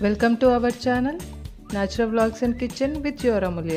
welcome to our channel natural blogs and kitchen with your Amulya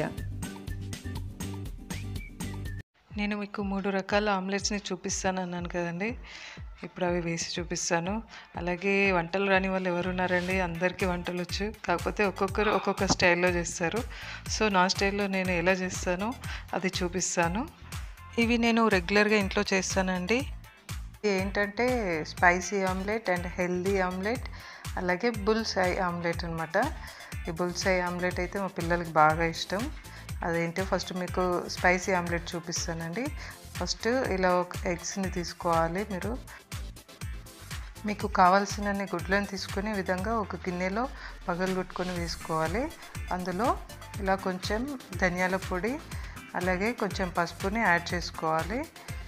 నేను మీకు మూడు రకాల ఆమ్లెట్స్ని చూపిస్తాను అన్నాను కదండి ఇప్పుడు అవి వేసి చూపిస్తాను అలాగే వంటలు రాని వాళ్ళు ఎవరు ఉన్నారండి అందరికీ వంటలు వచ్చు కాకపోతే ఒక్కొక్కరు ఒక్కొక్క స్టైల్లో చేస్తారు సో నా స్టైల్లో నేను ఎలా చేస్తానో అది చూపిస్తాను ఇవి నేను రెగ్యులర్గా ఇంట్లో చేస్తానండి ఏంటంటే spicy omelette and healthy omelette అలాగే బుల్స్ ఐ ఆమ్లెట్ అనమాట ఈ బుల్స్ ఐ ఆమ్లెట్ అయితే మా పిల్లలకి బాగా ఇష్టం అదేంటో ఫస్ట్ మీకు స్పైసీ ఆమ్లెట్ చూపిస్తానండి ఫస్ట్ ఇలా ఒక ఎగ్స్ని తీసుకోవాలి మీరు మీకు కావాల్సిన గుడ్లను తీసుకునే విధంగా ఒక గిన్నెలో పగలగొట్టుకొని వేసుకోవాలి అందులో ఇలా కొంచెం ధనియాల పొడి అలాగే కొంచెం పసుపుని యాడ్ చేసుకోవాలి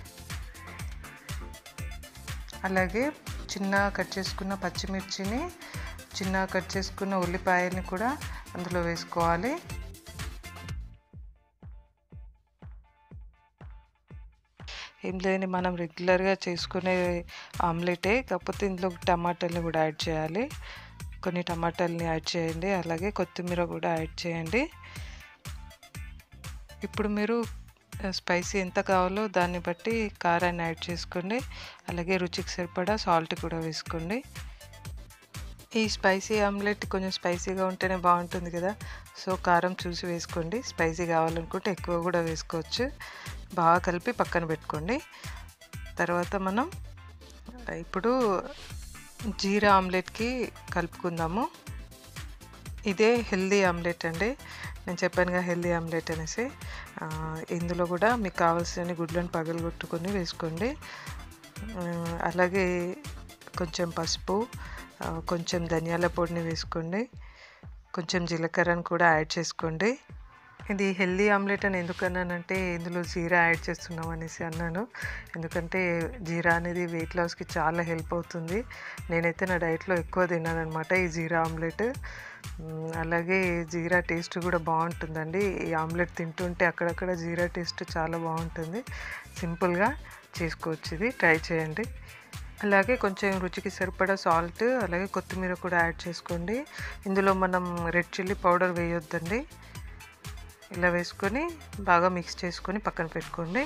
అలాగే చిన్న కట్ చేసుకున్న పచ్చిమిర్చిని చిన్న కట్ చేసుకున్న ఉల్లిపాయని కూడా అందులో వేసుకోవాలి ఏం లేదని మనం రెగ్యులర్గా చేసుకునే ఆమ్లెటే కాకపోతే ఇందులో టమాటాలని కూడా యాడ్ చేయాలి కొన్ని టమాటాలని యాడ్ చేయండి అలాగే కొత్తిమీర కూడా యాడ్ చేయండి ఇప్పుడు మీరు స్పైసీ ఎంత కావాలో దాన్ని బట్టి కారాన్ని యాడ్ చేసుకోండి అలాగే రుచికి సరిపడా సాల్ట్ కూడా వేసుకోండి ఈ స్పైసీ ఆమ్లెట్ కొంచెం స్పైసీగా ఉంటేనే బాగుంటుంది కదా సో కారం చూసి వేసుకోండి స్పైసీ కావాలనుకుంటే ఎక్కువ కూడా వేసుకోవచ్చు బాగా కలిపి పక్కన పెట్టుకోండి తర్వాత మనం ఇప్పుడు జీరా ఆమ్లెట్కి కలుపుకుందాము ఇదే హెల్దీ ఆమ్లెట్ అండి నేను చెప్పానుగా హెల్దీ ఆమ్లెట్ అనేసి ఇందులో కూడా మీకు కావాల్సిన గుడ్లను పగలగొట్టుకొని వేసుకోండి అలాగే కొంచెం పసుపు కొంచెం ధనియాల పొడిని వేసుకోండి కొంచెం జీలకర్రను కూడా యాడ్ చేసుకోండి ఇది హెల్దీ ఆమ్లెట్ అని ఎందుకు అన్నానంటే ఇందులో జీరా యాడ్ చేస్తున్నాం అనేసి అన్నాను ఎందుకంటే జీరా అనేది వెయిట్ లాస్కి చాలా హెల్ప్ అవుతుంది నేనైతే నా డైట్లో ఎక్కువ తిన్నాను అనమాట ఈ జీరా ఆమ్లెట్ అలాగే జీరా టేస్ట్ కూడా బాగుంటుందండి ఈ ఆమ్లెట్ తింటుంటే అక్కడక్కడ జీరా టేస్ట్ చాలా బాగుంటుంది సింపుల్గా చేసుకోవచ్చు ఇది ట్రై చేయండి అలాగే కొంచెం రుచికి సరిపడా సాల్ట్ అలాగే కొత్తిమీర కూడా యాడ్ చేసుకోండి ఇందులో మనం రెడ్ చిల్లీ పౌడర్ వేయొద్దండి ఇలా వేసుకొని బాగా మిక్స్ చేసుకొని పక్కన పెట్టుకోండి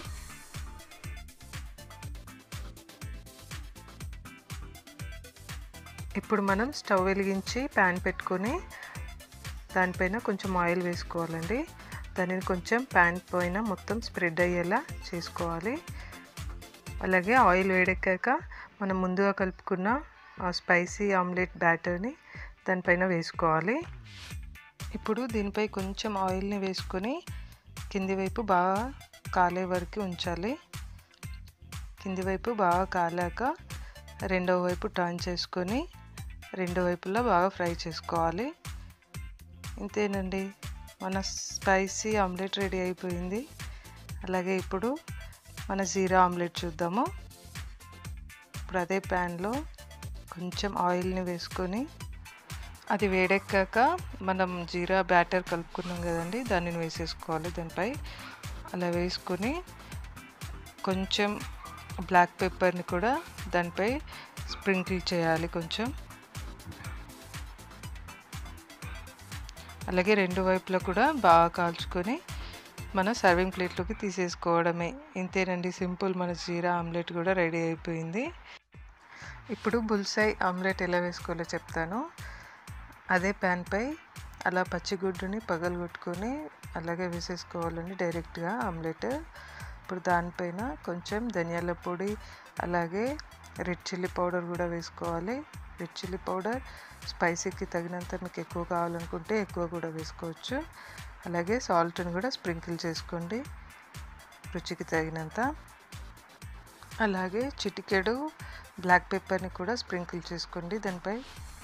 ఇప్పుడు మనం స్టవ్ వెలిగించి ప్యాన్ పెట్టుకొని దానిపైన కొంచెం ఆయిల్ వేసుకోవాలండి దానిని కొంచెం ప్యాన్ పైన మొత్తం స్ప్రెడ్ అయ్యేలా చేసుకోవాలి అలాగే ఆయిల్ వేడెక్కాక మనం ముందుగా కలుపుకున్న ఆ స్పైసీ ఆమ్లెట్ బ్యాటర్ని దానిపైన వేసుకోవాలి ఇప్పుడు దీనిపై కొంచెం ఆయిల్ని వేసుకొని కింది వైపు బాగా కాలే వరకు ఉంచాలి కింది వైపు బాగా కాలాక రెండవ వైపు టర్న్ చేసుకొని రెండు వైపులా బాగా ఫ్రై చేసుకోవాలి ఇంతేనండి మన స్పైసీ ఆమ్లెట్ రెడీ అయిపోయింది అలాగే ఇప్పుడు మన జీరా ఆమ్లెట్ చూద్దాము ఇప్పుడు అదే ప్యాన్లో కొంచెం ఆయిల్ని వేసుకొని అది వేడెక్కాక మనం జీరా బ్యాటర్ కలుపుకున్నాం కదండి దానిని వేసేసుకోవాలి దానిపై అలా వేసుకొని కొంచెం బ్లాక్ పెప్పర్ని కూడా దానిపై స్ప్రింకిల్ చేయాలి కొంచెం అలాగే రెండు వైపులా కూడా బాగా కాల్చుకొని మన సర్వింగ్ ప్లేట్లోకి తీసేసుకోవడమే ఇంతేనండి సింపుల్ మన జీరా ఆమ్లెట్ కూడా రెడీ అయిపోయింది ఇప్పుడు బుల్సై ఆమ్లెట్ ఎలా వేసుకోవాలో చెప్తాను అదే ప్యాన్పై అలా పచ్చిగుడ్డుని పగలగొట్టుకొని అలాగే వేసేసుకోవాలండి డైరెక్ట్గా ఆమ్లెట్ ఇప్పుడు దానిపైన కొంచెం ధనియాల పొడి అలాగే రెడ్ చిల్లీ పౌడర్ కూడా వేసుకోవాలి రెడ్ చిల్లీ పౌడర్ స్పైసీకి తగినంత మీకు ఎక్కువ కావాలనుకుంటే ఎక్కువ కూడా వేసుకోవచ్చు అలాగే సాల్ట్ని కూడా స్ప్రింకిల్ చేసుకోండి రుచికి తగినంత అలాగే చిటికెడు బ్లాక్ పెప్పర్ని కూడా స్ప్రింకిల్ చేసుకోండి దానిపై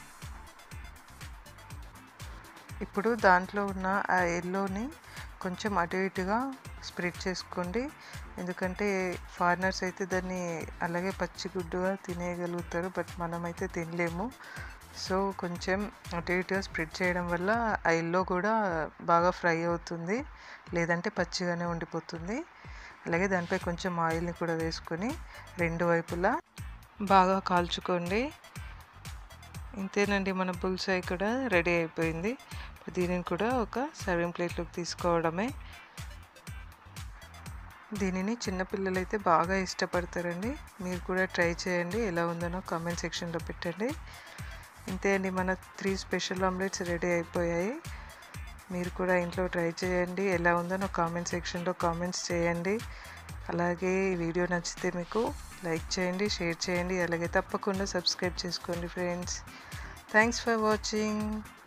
ఇప్పుడు దాంట్లో ఉన్న ఆ ఎల్లోని కొంచెం అటు ఇటుగా స్ప్రెడ్ చేసుకోండి ఎందుకంటే ఫారినర్స్ అయితే దాన్ని అలాగే పచ్చిగుడ్డుగా తినేయగలుగుతారు బట్ మనమైతే తినలేము సో కొంచెం అటు ఇటుగా స్ప్రెడ్ చేయడం వల్ల ఆ ఎల్లో కూడా బాగా ఫ్రై అవుతుంది లేదంటే పచ్చిగానే ఉండిపోతుంది అలాగే దానిపై కొంచెం ఆయిల్ని కూడా వేసుకొని రెండు వైపులా బాగా కాల్చుకోండి ఇంతేనండి మన పుల్సై కూడా రెడీ అయిపోయింది దీనిని కూడా ఒక సర్వింగ్ ప్లేట్లోకి తీసుకోవడమే దీనిని చిన్నపిల్లలు అయితే బాగా ఇష్టపడతారండి మీరు కూడా ట్రై చేయండి ఎలా ఉందనో కామెంట్ సెక్షన్లో పెట్టండి ఇంతే అండి మన త్రీ స్పెషల్ ఆమ్లెట్స్ రెడీ అయిపోయాయి మీరు కూడా ఇంట్లో ట్రై చేయండి ఎలా ఉందనో కామెంట్ సెక్షన్లో కామెంట్స్ చేయండి అలాగే ఈ వీడియో నచ్చితే మీకు లైక్ చేయండి షేర్ చేయండి అలాగే తప్పకుండా సబ్స్క్రైబ్ చేసుకోండి ఫ్రెండ్స్ థ్యాంక్స్ ఫర్ వాచింగ్